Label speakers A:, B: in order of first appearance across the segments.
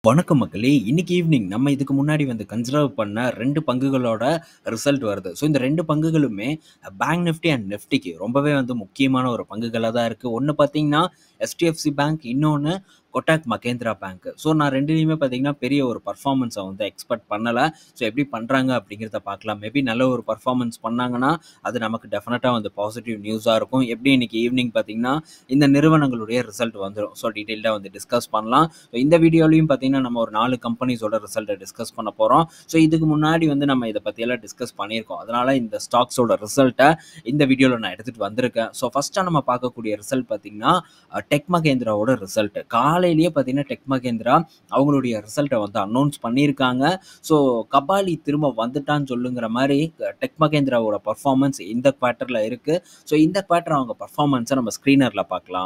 A: வணக்கம் மக்களே! இன்னைக்கு ஈவ்னிங் நம்ம இதுக்கு முன்னாடி வந்து கன்சிடர் பண்ண 2 பங்குகளோட ரிசல்ட் வருது. ஸோ இந்த 2 பங்குகளுமே பேங்க் நிஃப்டி அண்ட் நிஃப்டிக்கு ரொம்பவே வந்து முக்கியமான ஒரு பங்குகளா தான் இருக்கு. ஒண்ணு பார்த்தீங்கன்னா, எச்டிஎஃப்சி பேங்க், இன்னொன்னு கொட்டாக் மகேந்திரா பேங்க். ஸோ நான் 2லயுமே பார்த்தீங்கன்னா, பெரிய ஒரு பெர்ஃபார்மன்ஸ வந்து எக்ஸ்பெக்ட் பண்ணல. ஸோ எப்படி பண்றாங்க அப்படிங்கிறத பார்க்கலாம். மேபி நல்ல ஒரு பெர்ஃபார்மன்ஸ் பண்ணாங்கன்னா, அது நமக்கு டெஃபினட்டா வந்து பாசிட்டிவ் நியூஸா இருக்கும். எப்படி இன்னைக்கு ஈவ்னிங் பார்த்தீங்கன்னா, இந்த நிறுவனங்களுடைய ரிசல்ட் வந்துரும். ஸோ டீட்டெயில்டா வந்து டிஸ்கஸ் பண்ணலாம். ஸோ இந்த வீடியோலயும் பார்த்தீங்கன்னா, நம்ம ஒரு 4 கம்பெனிஸோட ரிசல்ட்ட டிஸ்கஸ் பண்ண போறோம். ஸோ இதுக்கு முன்னாடி வந்து நம்ம இத பத்தியெல்லாம் டிஸ்கஸ் பண்ணியிருக்கோம். அதனால இந்த ஸ்டாக்ஸோட ரிசல்ட்ட இந்த வீடியோல நான் எடுத்துட்டு வந்திருக்கேன். ஸோ ஃபர்ஸ்ட்டா நம்ம பார்க்கக்கூடிய ரிசல்ட் பார்த்தீங்கன்னா, அ டெக் மகேந்திராவோட ரிசல்ட். காலையிலேயே பார்த்தீங்கன்னா, டெக் மகேந்திரா அவங்களுடைய ரிசல்ட்ட வந்து அனௌன்ஸ் பண்ணியிருக்காங்க. ஸோ கபாலி திரும்ப வந்துட்டான்னு சொல்லுங்கிற மாரி டெக் மகேந்திராவோட பெர்ஃபார்மன்ஸ் இந்த குவார்ட்டர்ல இருக்கு. ஸோ இந்த குவார்ட்டர் அவங்க பெர்ஃபார்மன்ஸ நம்ம ஸ்க்ரீனர்ல பார்க்கலாம்.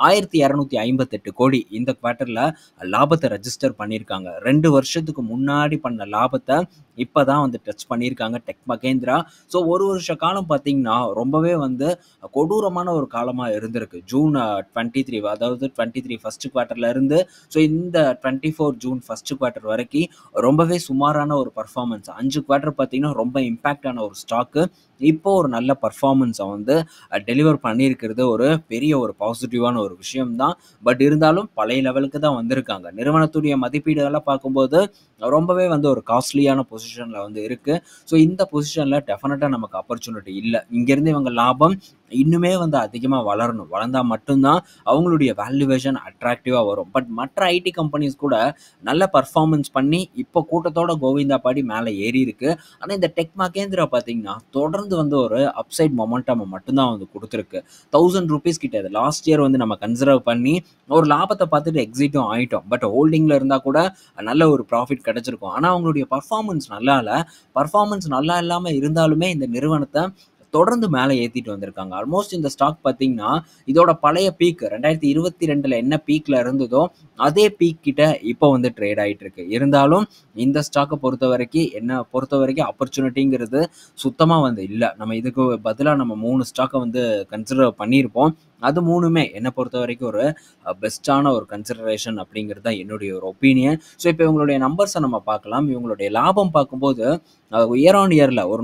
A: 1258 கோடி இந்த குவார்ட்டர்ல லாபத்த ரெஜிஸ்டர் பண்ணியிருக்காங்க. 2 வருஷத்துக்கு முன்னாடி பண்ண லாபத்த இப்ப தான் வந்து டச் பண்ணியிருக்காங்க டெக் மகேந்திரா. ஸோ 1 வருஷ காலம் பார்த்தீங்கன்னா, ரொம்பவே வந்து கொடூரமான ஒரு காலமா இருந்திருக்கு. ஜூன் 23 அதாவது 23 ஃபர்ஸ்ட் குவார்ட்டர்ல இருந்து ஸோ இந்த 24 ஜூன் ஃபர்ஸ்ட் குவார்ட்டர் வரைக்கி ரொம்பவே சுமாரான ஒரு பெர்ஃபார்மன்ஸ். 5 குவார்ட்டர் பார்த்தீங்கன்னா, ரொம்ப இம்பாக்ட் ஆன ஒரு ஸ்டாக்கு. இப்போ ஒரு நல்ல பெர்ஃபார்மன்ஸ வந்து அ டெலிவர் பண்ணியிருக்கிறது ஒரு பெரிய ஒரு பாசிட்டிவான ஒரு விஷயம் தான். பட் இருந்தாலும் பழைய லெவலுக்கு தான் வந்திருக்காங்க. நிறுவனத்துடைய மதிப்பீடுகள்லாம் பார்க்கும்போது, ரொம்பவே வந்து ஒரு காஸ்ட்லியான பொசிஷன்ல வந்து இருக்கு. ஸோ இந்த பொசிஷன்ல டெஃபினட்டா நமக்கு ஆப்பர்ச்சுனிட்டி இல்ல. இங்கேருந்து இவங்க லாபம் இன்னுமே வந்து அதிகமா வளரணும். வளர்ந்தா மட்டும் தான் அவங்களுடைய வேல்யூவேஷன் அட்ராக்டிவா வரும். பட் மற்ற ஐடி கம்பெனிஸ் கூட நல்ல பெர்ஃபார்மன்ஸ் பண்ணி இப்போ கூட்டத்தோட கோவிந்தா பாடி மேல ஏறியிருக்கு. ஆனா இந்த டெக் மகேந்திரா பார்த்தீங்கன்னா, தொடர்ந்து வந்து ஒரு அப்சைட் மொமெண்டம் மட்டும் தான் வந்து குடுத்திருக்கு. ₹1000 கிட்ட இது லாஸ்ட் இயர் வந்து நம்ம கன்சிடர் பண்ணி ஒரு லாபத்த பார்த்துட்டு எக்ஸிட்டும் ஆயிட்டோம். பட் ஹோல்டிங்ல இருந்தா கூட நல்ல ஒரு ப்ராஃபிட் கிடைச்சிருக்கும். ஆனா அவங்களுடைய பெர்ஃபார்மன்ஸ் நல்லா இல்ல. பெர்ஃபார்மன்ஸ் நல்லா இல்லாம இருந்தாலுமே இந்த நிறுவனத்த தொடர்ந்து மேல ஏத்திட்டு வந்திருக்காங்க. ஆல்மோஸ்ட் இந்த ஸ்டாக் பார்த்தீங்கன்னா, இதோட பழைய பீக் 2022ல என்ன பீக்ல இருந்ததோ, அதே பீக் கிட்ட இப்போ வந்து ட்ரேட் ஆயிட்டு இருக்கு. இருந்தாலும் இந்த ஸ்டாக்க பொறுத்தவரைக்கி என்ன பொறுத்தவரைக்கும் ஆப்பர்ச்சுனிட்டிங்கிறது சுத்தமா வந்து இல்ல. நம்ம இதுக்கு பதிலா நம்ம 3 ஸ்டாக்க வந்து கன்சிடர் பண்ணியிருப்போம். அது 3மே என்ன பொறுத்தவரைக்கும் ஒரு அ பெஸ்ட்டான ஒரு கன்சிடரேஷன் அப்படிங்கிறது தான் என்னுடைய ஒரு ஒப்பீனியன். ஸோ இப்போ இவங்களுடைய நம்பர்ஸ நம்ம பார்க்கலாம். இவங்களுடைய லாபம் பார்க்கும்போது, அ இயர் ஆன் இயர்ல ஒரு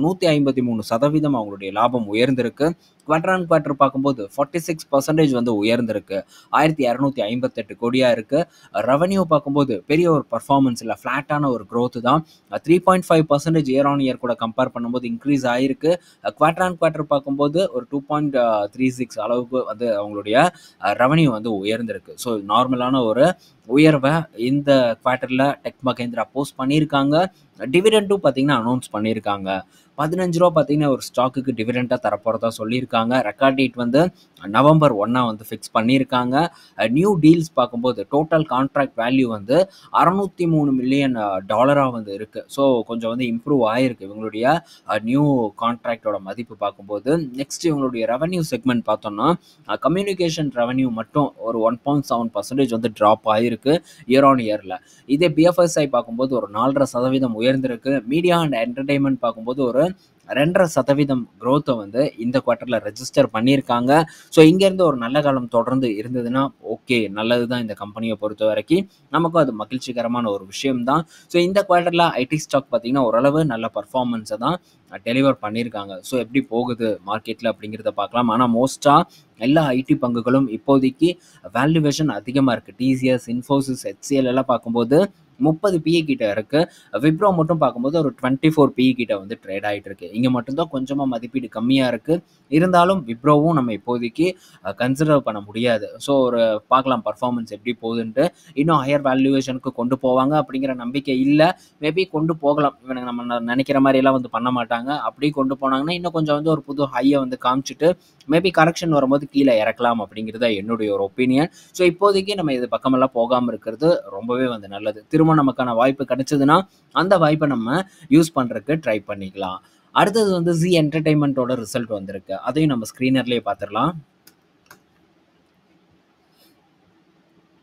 A: 153% அவங்களுடைய லாபம் உயர்ந்திருக்கு. குவார்ட்டர் ஆன் குவார்ட்டர் பார்க்கும்போது 46% வந்து உயர்ந்திருக்கு. 1258 கோடியா இருக்கு. ரெவென்யூ பார்க்கும்போது பெரிய ஒரு பெர்ஃபார்மன்ஸ் இல்ல. ஃப்ளாட்டான ஒரு குரோத் தான். 3.5% இயர் ஆன் இயர் கூட கம்பேர் பண்ணும்போது இன்கிரீஸ் ஆயிருக்கு. குவார்ட்டர் ஆன் குவார்ட்டர் பார்க்கும்போது ஒரு 2.36 அளவுக்கு வந்து அவங்களுடைய அ ரெவென்யூ வந்து உயர்ந்திருக்கு. ஸோ நார்மலான ஒரு உயர்வ இந்த குவார்ட்டர்ல டெக் மகேந்திரா போஸ்ட் பண்ணியிருக்காங்க. டிவிடெண்டும் பார்த்தீங்கன்னா, அனௌன்ஸ் பண்ணியிருக்காங்க. ₹15 பார்த்தீங்கன்னா, ஒரு ஸ்டாக்குக்கு டிவிடெண்டா தரப்போறதா சொல்லியிருக்காங்க. ரெக்கார்ட் டேட் வந்து நவம்பர் 1 வந்து ஃபிக்ஸ் பண்ணியிருக்காங்க. அ நியூ டீல்ஸ் பார்க்கும்போது டோட்டல் கான்ட்ராக்ட் வேல்யூ வந்து $603 மில்லியன் டாலரா வந்து இருக்கு. ஸோ கொஞ்சம் வந்து இம்ப்ரூவ் ஆயிருக்கு. இவங்களுடைய அ நியூ கான்ட்ராக்ட்டோட மதிப்பு பார்க்கும்போது. நெக்ஸ்ட் இவங்களுடைய ரெவென்யூ செக்மென்ட் பார்த்தோம்னா, அ கம்யூனிகேஷன் ரெவென்யூ மட்டும் ஒரு 1.7% வந்து டிராப் ஆயிருக்கு இயர் ஆன் இயர்ல. இதே பிஎஃப்எஸ்ஐ பார்க்கும்போது ஒரு 4.5% உயர்ந்திருக்கு. மீடியா அண்ட் என்டர்டெயின்மென்ட் பார்க்கும்போது ஒரு 2.5% குரோத்த வந்து இந்த குவார்ட்டர்ல ரெஜிஸ்டர் பண்ணியிருக்காங்க. ஸோ இங்கேருந்து ஒரு நல்ல காலம் தொடர்ந்து இருந்ததுன்னா, ஓகே நல்லது தான் இந்த கம்பெனிய பொறுத்தவரைக்கி. நமக்கும் அது மகிழ்ச்சிகரமான ஒரு விஷயம் தான். ஸோ இந்த குவார்ட்டர்ல ஐடி ஸ்டாக் பார்த்தீங்கன்னா, ஓரளவு நல்ல பெர்ஃபார்மன்ஸ தான் டெலிவர் பண்ணியிருக்காங்க. ஸோ எப்படி போகுது மார்க்கெட்ல அப்படிங்கிறத பார்க்கலாம். ஆனா மோஸ்ட்டா எல்லா ஐடி பங்குகளும் இப்போதைக்கு வேல்யூவேஷன் அதிகமா இருக்கு. டிசிஎஸ், இன்ஃபோசிஸ், எச்சிஎல் எல்லாம் பார்க்கும்போது 30 பிஇ கிட்ட இருக்கு. விப்ரோ மட்டும் பார்க்கும்போது ஒரு 24 பிஇ கிட்ட வந்து ட்ரேட் ஆயிட்டு இருக்கு. இங்க மட்டும் தான் கொஞ்சமா மதிப்பீடு கம்மியா இருக்கு. இருந்தாலும் விப்ரோவும் நம்ம இப்போதைக்கு அ கன்சிடர் பண்ண முடியாது. ஸோ ஒரு பார்க்கலாம் பெர்ஃபார்மன்ஸ் எப்படி போகுதுன்ட்டு. இன்னும் ஹையர் வேல்யூவேஷனுக்கு கொண்டு போவாங்க அப்படிங்கிற நம்பிக்கை இல்ல. மேபி கொண்டு போகலாம். இவனுங்க நம்ம நெனைக்கிற மாரியெல்லாம் வந்து பண்ண மாட்டாங்க. அப்படி கொண்டு போனாங்கன்னா, இன்னும் கொஞ்சம் வந்து ஒரு புது ஹைய வந்து காமிச்சுட்டு, மேபி கரெக்ஷன் வரும்போது கீழ இறக்கலாம் அப்படிங்கிறது தான் என்னுடைய ஒரு ஒப்பீனியன். ஸோ இப்போதைக்கு நம்ம இது பக்கமெல்லாம் போகாம இருக்கிறது ரொம்பவே வந்து நல்லது. திரும்ப நமக்கான வாய்ப்பு கிடைச்சதுன்னா, அந்த வாய்ப்ப நம்ம யூஸ் பண்றதுக்கு ட்ரை பண்ணிக்கலாம். அடுத்தது வந்து ஜீ என்டர்டெயின்மென்ட்டோட ரிசல்ட் வந்திருக்கு. அதையும் நம்ம ஸ்க்ரீனர்லயே பார்த்துறலாம்.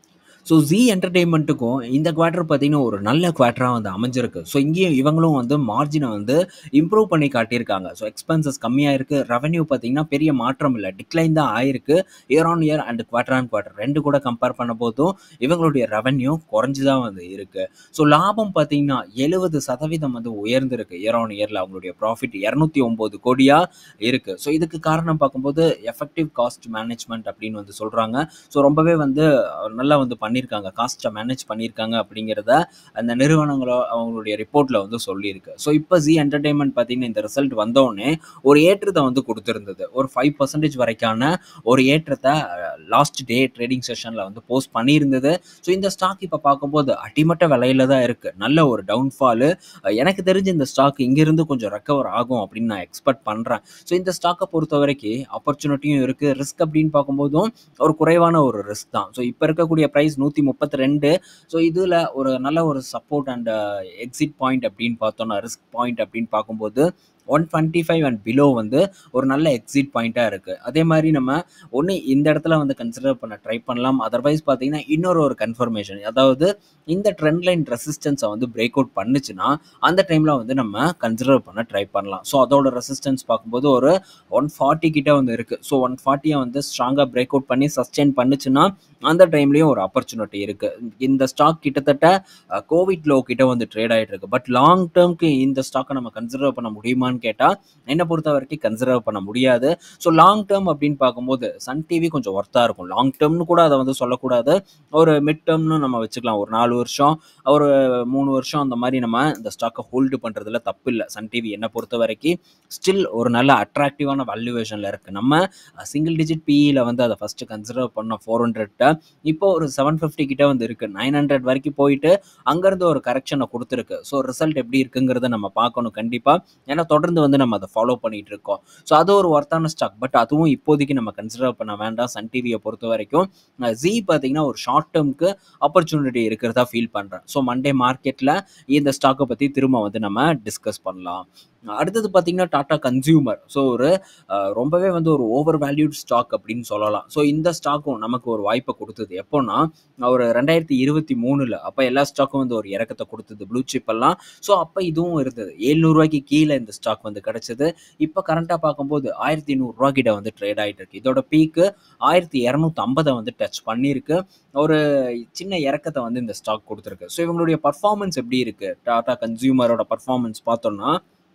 A: ஸோ ஜீ என்டர்டெயின்மெண்ட்டுக்கும் இந்த குவார்ட்டர் பார்த்தீங்கன்னா ஒரு நல்ல குவார்ட்டராக வந்து அமைஞ்சிருக்கு ஸோ இங்கேயும் இவங்களும் வந்து மார்ஜினை வந்து இம்ப்ரூவ் பண்ணி காட்டியிருக்காங்க ஸோ எக்ஸ்பென்சஸ் கம்மியாக இருக்குது ரெவன்யூ பார்த்தீங்கன்னா பெரிய மாற்றம் இல்லை டிக்ளைன் தான் ஆயிருக்கு year on year and quarter on quarter ரெண்டு கூட கம்பேர் பண்ண போதும் இவங்களுடைய ரெவன்யூ குறைஞ்சி தான் வந்து இருக்குது ஸோ லாபம் பார்த்தீங்கன்னா எழுபது சதவீதம் வந்து உயர்ந்திருக்கு இயர் ஆன் இயரில் அவங்களுடைய ப்ராஃபிட் இரநூத்தி ஒம்பது கோடியாக இருக்குது ஸோ இதுக்கு காரணம் பார்க்கும்போது எஃபெக்டிவ் காஸ்ட் மேனேஜ்மெண்ட் அப்படின்னு வந்து சொல்கிறாங்க ஸோ ரொம்பவே வந்து நல்லா வந்து பண்ணியிருக்காங்க காஸ்ட்டை மேனேஜ் பண்ணியிருக்காங்க அப்படிங்கிறத அந்த நிறுவனங்களோ அவங்களுடைய ரிப்போர்ட்டில் வந்து சொல்லியிருக்கு ஸோ இப்போ ஜி என்டர்டெயின்மெண்ட் பார்த்தீங்கன்னா இந்த ரிசல்ட் வந்தோடனே ஒரு ஏற்றத்தை வந்து கொடுத்துருந்தது ஒரு ஃபைவ் பர்சன்டேஜ் வரைக்கான ஒரு ஏற்றத்தை லாஸ்ட் டே ட்ரேடிங் செஷனில் வந்து போஸ்ட் பண்ணியிருந்தது ஸோ இந்த ஸ்டாக் இப்போ பார்க்கும்போது அடிமட்ட விலையில தான் இருக்குது நல்ல ஒரு டவுன்ஃபாலு எனக்கு தெரிஞ்சு இந்த ஸ்டாக் இங்கேருந்து கொஞ்சம் ரெக்கவர் ஆகும் அப்படின்னு நான் எக்ஸ்பெக்ட் பண்ணுறேன் ஸோ இந்த ஸ்டாக்கை பொறுத்த வரைக்கும் ஆப்பர்ச்சுனிட்டியும் இருக்குது ரிஸ்க் அப்படின்னு பார்க்கும்போதும் ஒரு குறைவான ஒரு ரிஸ்க் தான் ஸோ இப்போ இருக்கக்கூடிய ப்ரைஸ் நூற்றி முப்பத்தி ரெண்டு ஸோ இதில் ஒரு நல்ல ஒரு சப்போர்ட் அண்ட் எக்ஸிட் பாயிண்ட் அப்படின்னு பார்த்தோம்னா ரிஸ்க் பாயிண்ட் அப்படின்னு பார்க்கும்போது one twenty five and below வந்து ஒரு நல்ல எக்ஸிட் பாயிண்ட்டாக இருக்குது அதே மாதிரி நம்ம ஒன்று இந்த இடத்துல வந்து கன்சிடர் பண்ண ட்ரை பண்ணலாம் அதர்வைஸ் பார்த்தீங்கன்னா இன்னொரு ஒரு கன்ஃபர்மேஷன் அதாவது இந்த ட்ரெண்ட் லைன் ரெசிஸ்டன்ஸை வந்து பிரேக் அவுட் பண்ணுச்சுன்னா அந்த டைமில் வந்து நம்ம கன்சிடர் பண்ண ட்ரை பண்ணலாம் ஸோ அதோட ரெசிஸ்டன்ஸ் பார்க்கும்போது ஒரு ஒன் ஃபார்ட்டி கிட்ட வந்து இருக்குது ஸோ ஒன் ஃபார்ட்டியை வந்து ஸ்ட்ராங்காக பிரேக் அவுட் பண்ணி சஸ்டெயின் பண்ணுச்சுன்னா அந்த டைம்லேயும் ஒரு ஆப்பர்ச்சுனிட்டி இருக்குது இந்த ஸ்டாக் கிட்டத்தட்ட கோவிட் லோ கிட்ட வந்து ட்ரேட் ஆகிட்டு இருக்கு பட் லாங் டேர்ம்க்கு இந்த ஸ்டாக்கை நம்ம கன்சிடர் பண்ண முடியுமான்னு கேட்டால் என்னை பொறுத்த வரைக்கும் கன்சிடர் பண்ண முடியாது ஸோ லாங் டேர்ம் அப்படின்னு பார்க்கும்போது சன் டிவி கொஞ்சம் ஒர்த்தாக இருக்கும் லாங் டேர்ம்னு கூட அதை வந்து சொல்லக்கூடாது ஒரு மிட் டேர்ம்னு நம்ம வச்சுக்கலாம் ஒரு நாலு வருஷம் ஒரு மூணு வருஷம் அந்த மாதிரி நம்ம இந்த ஸ்டாக்கை ஹோல்டு பண்ணுறதுல தப்பு இல்லை சன் டிவி என்னை பொறுத்த வரைக்கும் ஸ்டில் ஒரு நல்ல அட்ராக்டிவான வேல்யூவேஷனில் இருக்குது நம்ம சிங்கிள் டிஜிட் பிஇயில் வந்து அதை ஃபஸ்ட்டு கன்சிடர் பண்ணோம் ஃபோர் ஹண்ட்ரட்ட இப்போ ஒரு செவன் ஃபிஃப்டி கிட்ட வந்து இருக்குது நைன் ஹண்ட்ரட் வரைக்கும் போயிட்டு அங்கேருந்து ஒரு கரெக்ஷனை கொடுத்துருக்கு ஸோ ரிசல்ட் எப்படி இருக்குங்கிறத நம்ம பார்க்கணும் கண்டிப்பாக ஏன்னா தொடர்ந்து வந்து நம்ம அதை ஃபாலோ பண்ணிகிட்டு இருக்கோம் ஸோ அது ஒரு ஒர்த்தான ஸ்டாக் பட் அதுவும் இப்போதைக்கு நம்ம கன்சிடர் பண்ண வேண்டாம் சன் டிவியை பொறுத்த வரைக்கும் ஜி பார்த்தீங்கன்னா ஒரு ஷார்ட் டேர்முக்கு ஆப்பர்ச்சுனிட்டி இருக்கிறதா ஃபீல் பண்ணுறேன் ஸோ மண்டே மார்க்கெட்டில் இந்த ஸ்டாக்கை பற்றி திரும்ப வந்து நம்ம டிஸ்கஸ் பண்ணலாம் அடுத்தது பார்த்தீங்கன்னா டாடா கன்சியூமர் ஸோ ஒரு ரொம்பவே வந்து ஒரு ஓவர் வேல்யூட் ஸ்டாக் அப்படின்னு சொல்லலாம் ஸோ இந்த ஸ்டாக்கும் நமக்கு ஒரு வாய்ப்பை கொடுத்தது எப்போனா ஒரு ரெண்டாயிரத்தி இருபத்தி மூணில் அப்போ எல்லா ஸ்டாக்கும் வந்து ஒரு இறக்கத்தை கொடுத்தது ப்ளூ சிப் எல்லாம் ஸோ அப்போ இதுவும் இருந்தது ஏழ்நூறுவாய்க்கு கீழே இந்த ஸ்டாக் வந்து கிடச்சிது இப்போ கரண்ட்டாக பார்க்கும்போது ஆயிரத்தி நூறுரூவா கிட்ட வந்து ட்ரேட் ஆகிட்டு இருக்கு இதோட பீக்கு ஆயிரத்தி இரநூத்தி ஐம்பதை வந்து டச் பண்ணியிருக்கு ஒரு சின்ன இறக்கத்தை வந்து இந்த ஸ்டாக் கொடுத்துருக்கு ஸோ இவங்களுடைய பர்ஃபார்மன்ஸ் எப்படி இருக்குது டாடா கன்சியூமரோட பர்ஃபார்மன்ஸ் பார்த்தோம்னா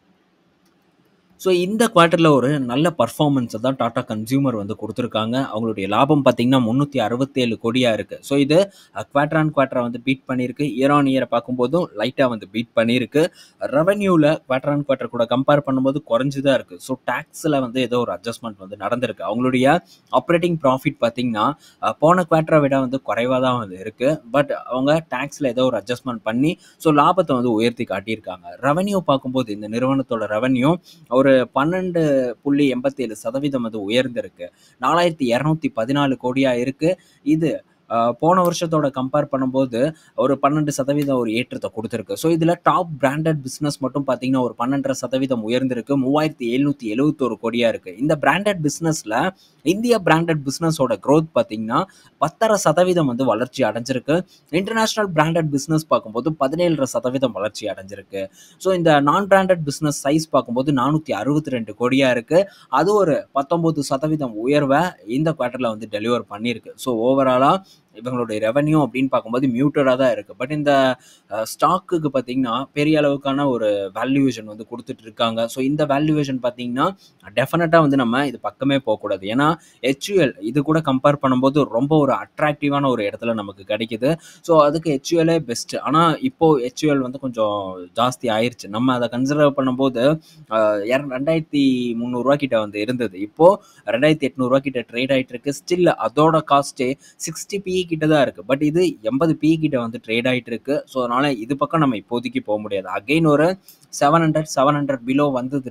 A: ஸோ இந்த குவார்ட்டரில் ஒரு நல்ல பர்ஃபார்மன்ஸை தான் டாடா கன்சியூமர் வந்து கொடுத்துருக்காங்க அவங்களுடைய லாபம் பார்த்தீங்கன்னா முந்நூற்றி அறுபத்தேழு கோடியாக இருக்குது ஸோ இது குவார்டர் ஆன் குவார்ட்டரை வந்து பீட் பண்ணியிருக்கு இயர் ஆன் இயரை பார்க்கும்போதும் லைட்டாக வந்து பீட் பண்ணியிருக்கு ரெவன்யூவில் குவார்டர் ஆன் குவார்ட்டர் கூட கம்பேர் பண்ணும்போது குறைஞ்சி தான் இருக்குது ஸோ டேக்ஸில் வந்து ஏதோ ஒரு அட்ஜஸ்ட்மெண்ட் வந்து நடந்திருக்கு அவங்களுடைய ஆப்ரேட்டிங் ப்ராஃபிட் பார்த்தீங்கன்னா போன குவார்ட்டரை விட வந்து குறைவாக தான் வந்து இருக்குது பட் அவங்க டேக்ஸில் ஏதோ ஒரு அட்ஜஸ்ட்மெண்ட் பண்ணி ஸோ லாபத்தை வந்து உயர்த்தி காட்டியிருக்காங்க ரெவன்யூ பார்க்கும்போது இந்த நிறுவனத்தோட ரெவன்யூ ஒரு பன்னெண்டு புள்ளி எண்பத்தேழு சதவீதம் வந்து உயர்ந்திருக்கு நாலாயிரத்தி இரநூத்தி பதினாலு கோடியாக இருக்குது இது போன வருஷத்தோட கம்பேர் பண்ணும்போது ஒரு பன்னெண்டு சதவீதம் ஒரு ஏற்றத்தை கொடுத்துருக்கு ஸோ இதில் டாப் பிராண்டட் பிஸ்னஸ் மட்டும் பார்த்தீங்கன்னா ஒரு பன்னெண்டரை சதவீதம் உயர்ந்திருக்கு மூவாயிரத்தி எழுநூற்றி எழுபத்தோரு கோடியாக இருக்குது இந்த பிராண்டட் பிஸ்னஸில் இந்தியா பிராண்டட் பிஸ்னஸோட க்ரோத் பார்த்தீங்கன்னா பத்தரை சதவீதம் வந்து வளர்ச்சி அடைஞ்சிருக்கு இன்டர்நேஷ்னல் பிராண்டட் பிஸ்னஸ் பார்க்கும்போது பதினேழரை சதவீதம் வளர்ச்சி அடைஞ்சிருக்கு ஸோ இந்த நான் பிராண்டட் பிஸ்னஸ் சைஸ் பார்க்கும்போது நானூற்றி அறுபத்தி ரெண்டு கோடியாக இருக்குது அது ஒரு பத்தொம்போது சதவீதம் உயர்வை இந்த குவார்ட்டரில் வந்து டெலிவர் பண்ணியிருக்கு ஸோ ஓவராலாக இவங்களுடைய ரெவன்யூ அப்படின்னு பார்க்கும்போது மியூட்டடாக தான் இருக்குது பட் இந்த ஸ்டாக்குக்கு பார்த்தீங்கன்னா பெரிய அளவுக்கான ஒரு வேல்யூவேஷன் வந்து கொடுத்துட்டு இருக்காங்க ஸோ இந்த வேல்யூவேஷன் பார்த்தீங்கன்னா டெஃபினட்டாக வந்து நம்ம இது பக்கமே போகக்கூடாது ஏன்னா ஹெச்யூஎல் இது கூட கம்பேர் பண்ணும்போது ரொம்ப ஒரு அட்ராக்டிவான ஒரு இடத்துல நமக்கு கிடைக்குது ஸோ அதுக்கு ஹெச்யூஎலே பெஸ்ட்டு ஆனால் இப்போது ஹெச்யூஎல் வந்து கொஞ்சம் ஜாஸ்தி ஆயிடுச்சு நம்ம அதை கன்சிடர் பண்ணும்போது ரெண்டாயிரத்தி முந்நூறுரூவா கிட்ட வந்து இருந்தது இப்போது ரெண்டாயிரத்தி எட்நூறுரூவா கிட்ட ட்ரேட் ஆகிட்டு இருக்கு ஸ்டில் அதோட காஸ்ட்டே சிக்ஸ்டி பி கிட்ட தான் இருக்குது பட் இது எண்பது பி கிட்ட வந்து ட்ரேட் ஆகிட்டு இருக்கு ஸோ அதனால் இது பக்கம் நம்ம இப்போதைக்கு போக முடியாது அகெயின் ஒரு seven hundred seven hundred below வந்ததுன்னா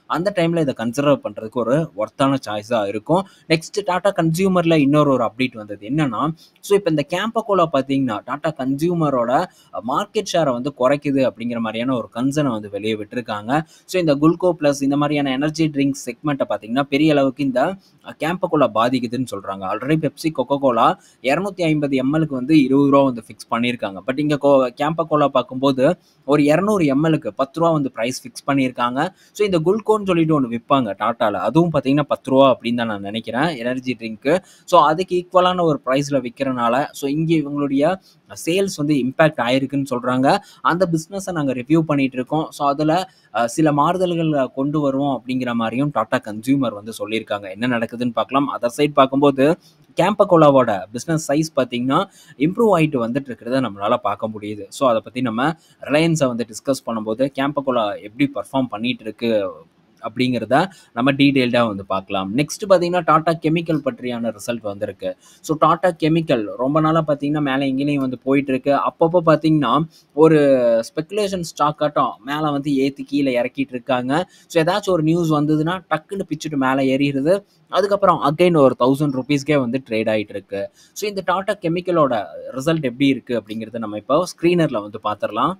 A: அந்த டைமில் இதை கன்சிடர் பண்ணுறதுக்கு ஒரு ஒர்த்தான சாய்ஸாக இருக்கும் நெக்ஸ்ட் டாடா கன்சியூமரில் இன்னொரு ஒரு அப்டேட் வந்தது என்னன்னா ஸோ இப்போ இந்த கேம்பகோலா பார்த்தீங்கன்னா டாடா கன்சியூமரோட மார்க்கெட் ஷேரை வந்து குறைக்குது அப்படிங்கிற மாதிரியான ஒரு கன்சர்னை வந்து வெளியே விட்டுருக்காங்க ஸோ இந்த குல்கோ ப்ளஸ் இந்த மாதிரியான எனர்ஜி ட்ரிங்க்ஸ் செக்மெண்ட்டை பார்த்தீங்கன்னா பெரிய அளவுக்கு இந்த கேம்பகோலா பாதிக்குதுன்னு சொல்கிறாங்க ஆல்ரெடி பெப்சி கொக்கோ கோலா இரநூத்தி ஐம்பது எம்எல்க்கு வந்து இருபது ரூபா வந்து ஃபிக்ஸ் பண்ணியிருக்காங்க பட் இங்கே கோ கேம்பகோலா பார்க்கும்போது ஒரு இரநூறு எம்எல்க்கு பத்து ரூபா வந்து ப்ரைஸ் ஃபிக்ஸ் பண்ணியிருக்காங்க ஸோ இந்த குல்கோன்னு சொல்லிட்டு ஒன்று விற்பாங்க டாட்டாவில் அதுவும் பார்த்தீங்கன்னா பத்து ரூபா அப்படின்னு தான் நான் நினைக்கிறேன் எனர்ஜி ட்ரிங்க்கு ஸோ அதுக்கு ஈக்குவலான ஒரு ப்ரைஸில் விற்கிறனால ஸோ இங்கே இவங்களுடைய சேல்ஸ் வந்து இம்பேக்ட் ஆயிருக்குன்னு சொல்கிறாங்க அந்த பிஸ்னஸை நாங்கள் ரிவ்யூ பண்ணிட்டு இருக்கோம் ஸோ அதில் சில மாறுதல்கள் கொண்டு வருவோம் அப்படிங்கிற மாதிரியும் டாடா கன்சியூமர் வந்து சொல்லியிருக்காங்க என்ன நடக்குதுன்னு பார்க்கலாம் அதர் சைட் பார்க்கும்போது கேம்பகோலாவோட பிஸ்னஸ் சைஸ் பார்த்தீங்கன்னா இம்ப்ரூவ் ஆகிட்டு வந்துட்டு இருக்கிறத நம்மளால் பார்க்க முடியுது ஸோ அதை பற்றி நம்ம ரிலையன்ஸை வந்து டிஸ்கஸ் பண்ணும்போது கேம்பகோலா எப்படி பர்ஃபார்ம் பண்ணிட்டு இருக்கு அப்படிங்கிறத நம்ம டீட்டெயில்டாக வந்து பார்க்கலாம் நெக்ஸ்ட் பார்த்தீங்கன்னா டாடா கெமிக்கல் பற்றியான ரிசல்ட் வந்திருக்கு ஸோ டாடா கெமிக்கல் ரொம்ப நாளாக பார்த்தீங்கன்னா மேலே எங்கேயும் வந்து போயிட்டு இருக்கு அப்பப்போ பார்த்தீங்கன்னா ஒரு ஸ்பெகுலேஷன் ஸ்டாக் ஆட்டம் மேலே வந்து ஏற்றி கீழே இறக்கிட்டு இருக்காங்க ஸோ ஏதாச்சும் ஒரு நியூஸ் வந்ததுன்னா டக்குன்னு பிச்சுட்டு மேலே ஏறிடுது அதுக்கப்புறம் அகைன் ஒரு தௌசண்ட் ருபீஸ்க்கே வந்து ட்ரேட் ஆகிட்டு இருக்கு ஸோ இந்த டாடா கெமிக்கலோட ரிசல்ட் எப்படி இருக்குது அப்படிங்கிறத நம்ம இப்போ ஸ்க்ரீனரில் வந்து பார்த்துடலாம்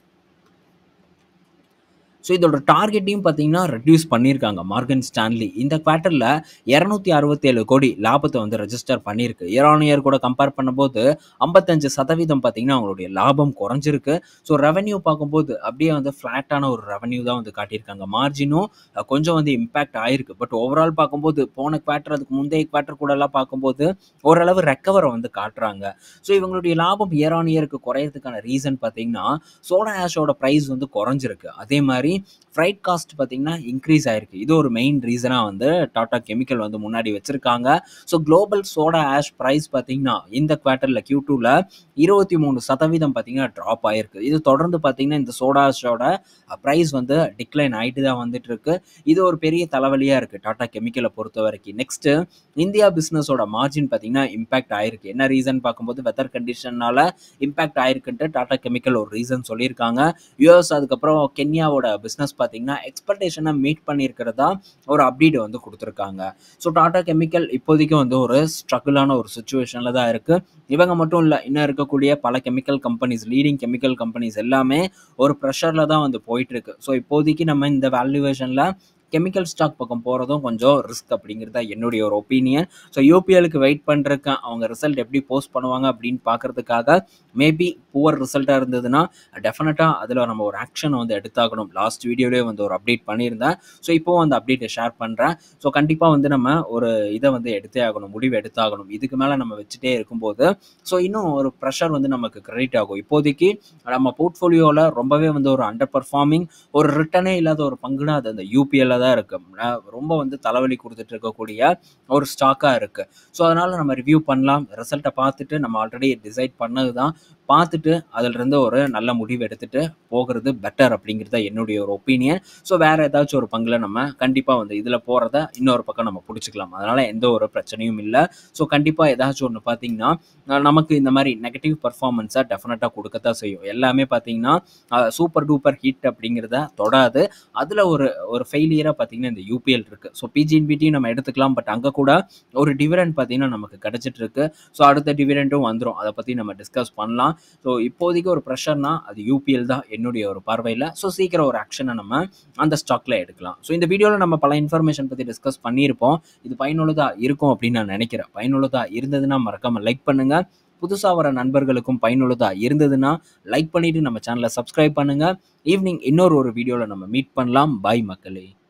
A: ஸோ இதோட டார்கெட்டையும் பார்த்தீங்கன்னா ரெடியூஸ் பண்ணியிருக்காங்க மார்கன் ஸ்டான்லி இந்த குவார்ட்டரில் இரநூத்தி அறுபத்தேழு கோடி லாபத்தை வந்து ரெஜிஸ்டர் பண்ணியிருக்கு இயர் ஆன் இயர் கூட கம்பேர் பண்ணும்போது ஐம்பத்தஞ்சு சதவீதம் பார்த்தீங்கன்னா அவங்களுடைய லாபம் குறைஞ்சிருக்கு ஸோ ரெவன்யூ பார்க்கும்போது அப்படியே வந்து ஃப்ளாட்டான ஒரு ரெவன்யூ தான் வந்து காட்டியிருக்காங்க மார்ஜினும் கொஞ்சம் வந்து இம்பேக்ட் ஆயிருக்கு பட் ஓவரால் பார்க்கும்போது போன குவார்ட்டர் அதுக்கு முந்தைய குவார்ட்டர் கூட எல்லாம் பார்க்கும்போது ஓரளவு ரெக்கவரை வந்து காட்டுறாங்க ஸோ இவங்களுடைய லாபம் இயர் ஆன் இயருக்கு குறையறதுக்கான ரீசன் பார்த்தீங்கன்னா சோடா ஆஷோட ப்ரைஸ் வந்து குறைஞ்சிருக்கு அதே மாதிரி ஃப்ரைட் காஸ்ட் பார்த்தீங்கன்னா இன்க்ரீஸ் ஆயிருக்கு இது ஒரு மெயின் ரீசனாக வந்து டாடா கெமிக்கல் வந்து முன்னாடி வச்சிருக்காங்க so global soda ash price பார்த்தீங்கன்னா இந்த குவார்ட்டரில் கியூ டூவில் இருபத்தி மூணு சதவீதம் பார்த்தீங்கன்னா ட்ராப் ஆயிருக்கு இது தொடர்ந்து பார்த்தீங்கன்னா இந்த சோடா ஆஷோட ப்ரைஸ் வந்து டிக்ளைன் ஆகிட்டு தான் வந்துட்டு இருக்கு இது ஒரு பெரிய தலைவலியாக இருக்குது டாடா கெமிக்கலை பொறுத்த வரைக்கும் நெக்ஸ்ட்டு இந்தியா பிஸ்னஸோட மார்ஜின் பார்த்தீங்கன்னா இம்பாக்ட் ஆயிருக்கு என்ன ரீசன் பார்க்கும்போது வெதர் கண்டிஷன்னால இம்பாக்ட் ஆயிருக்குன்ட்டு டாடா கெமிக்கல் ஒரு ரீசன் சொல்லியிருக்காங்க யூஎஸ் அதுக்கப்புறம் கென்யாவோட பிஸ்னஸ் பார்த்தீங்கன்னா எக்ஸ்பெக்டேஷனை மீட் பண்ணியிருக்கிறதா ஒரு அப்டேட் வந்து கொடுத்துருக்காங்க ஸோ டாடா கெமிக்கல் இப்போதைக்கு வந்து ஒரு ஸ்ட்ரகிளான ஒரு சுச்சுவேஷனில் தான் இருக்குது இவங்க மட்டும் இல்லை இன்னும் இருக்கக்கூடிய பல chemical companies leading chemical companies எல்லாமே ஒரு ப்ரெஷரில் தான் வந்து போயிட்டுருக்கு ஸோ இப்போதைக்கு நம்ம இந்த வேல்யூவேஷனில் கெமிக்கல் ஸ்டாக் பக்கம் போகிறதும் கொஞ்சம் ரிஸ்க் அப்படிங்கிறது தான் என்னுடைய ஒரு ஒப்பீனியன் ஸோ யூபிஎலுக்கு வெயிட் பண்ணிருக்கேன் அவங்க ரிசல்ட் எப்படி போஸ்ட் பண்ணுவாங்க அப்படின்னு பார்க்கறதுக்காக மேபி புவர் ரிசல்ட்டாக இருந்ததுன்னா டெஃபினட்டாக அதில் நம்ம ஒரு ஆக்ஷனை வந்து எடுத்தாகணும் லாஸ்ட் வீடியோலேயே வந்து ஒரு அப்டேட் பண்ணியிருந்தேன் ஸோ இப்போவும் அந்த அப்டேட்டை ஷேர் பண்ணுறேன் ஸோ கண்டிப்பாக வந்து நம்ம ஒரு இதை வந்து எடுத்தே ஆகணும் முடிவு எடுத்தாகணும் இதுக்கு மேலே நம்ம வச்சுட்டே இருக்கும்போது ஸோ இன்னும் ஒரு ப்ரெஷர் வந்து நமக்கு கிரெடிட் ஆகும் இப்போதைக்கு நம்ம போர்ட்ஃபோலியோவில் ரொம்பவே வந்து ஒரு அண்டர் பர்ஃபார்மிங் ஒரு ரிட்டனே இல்லாத ஒரு பங்குனா அது அந்த யூபிஎல்ல தான் இருக்கு ரொம்ப வந்து தலைவலி கொடுத்துட்டு இருக்கக்கூடிய ஒரு ஸ்டாக்காக இருக்கு ஸோ அதனால நம்ம ரிவ்யூ பண்ணலாம் ரிசல்ட்டை பார்த்துட்டு நம்ம ஆல்ரெடி டிசைட் பண்ணது தான் பார்த்துட்டு அதிலிருந்து ஒரு நல்ல முடிவு எடுத்துட்டு போகிறது பெட்டர் அப்படிங்கிறது என்னுடைய ஒரு ஒப்பீனியன் ஸோ வேற ஏதாச்சும் ஒரு பங்குல நம்ம கண்டிப்பாக வந்து இதில் போகிறத இன்னொரு பக்கம் நம்ம பிடிச்சிக்கலாம் அதனால எந்த ஒரு பிரச்சனையும் இல்லை ஸோ கண்டிப்பாக ஏதாச்சும் ஒன்று பார்த்தீங்கன்னா நமக்கு இந்த மாதிரி நெகட்டிவ் பர்ஃபார்மன்ஸை டெஃபினட்டாக கொடுக்கத்தான் செய்யும் எல்லாமே பார்த்தீங்கன்னா சூப்பர் டூப்பர் ஹிட் அப்படிங்கிறத தொடாது அதில் ஒரு ஒரு ஃபெயிலியராக பார்த்தீங்கன்னா இந்த யூபிஎல் இருக்குது ஸோ பிஜின்பிடியும் நம்ம எடுத்துக்கலாம் பட் அங்கே கூட ஒரு டிவிடெண்ட் பார்த்தீங்கன்னா நமக்கு கிடச்சிட்டு இருக்கு ஸோ அடுத்த டிவிடெண்ட்டும் வந்துடும் அதை பற்றி நம்ம டிஸ்கஸ் பண்ணலாம் ஸோ இப்போதைக்கு ஒரு ப்ரெஷர்னா அது யூபிஎல் தான் என்னுடைய ஒரு பார்வையில் ஸோ சீக்கிரம் ஒரு ஆக்ஷனை நம்ம அந்த ஸ்டாக்ல எடுக்கலாம் ஸோ இந்த வீடியோவில் நம்ம பல இன்ஃபர்மேஷன் பற்றி டிஸ்கஸ் பண்ணியிருப்போம் இது பயனுள்ளதாக இருக்கும் அப்படின்னு நான் நினைக்கிறேன் பயனுள்ளதாக இருந்ததுன்னா மறக்காமல் லைக் பண்ணுங்கள் புதுசாக வர நண்பர்களுக்கும் பயனுள்ளதாக இருந்ததுன்னா லைக் பண்ணிவிட்டு நம்ம சேனலை சப்ஸ்கிரைப் பண்ணுங்கள் ஈவினிங் இன்னொரு ஒரு வீடியோவில் நம்ம மீட் பண்ணலாம் பாய் மக்களே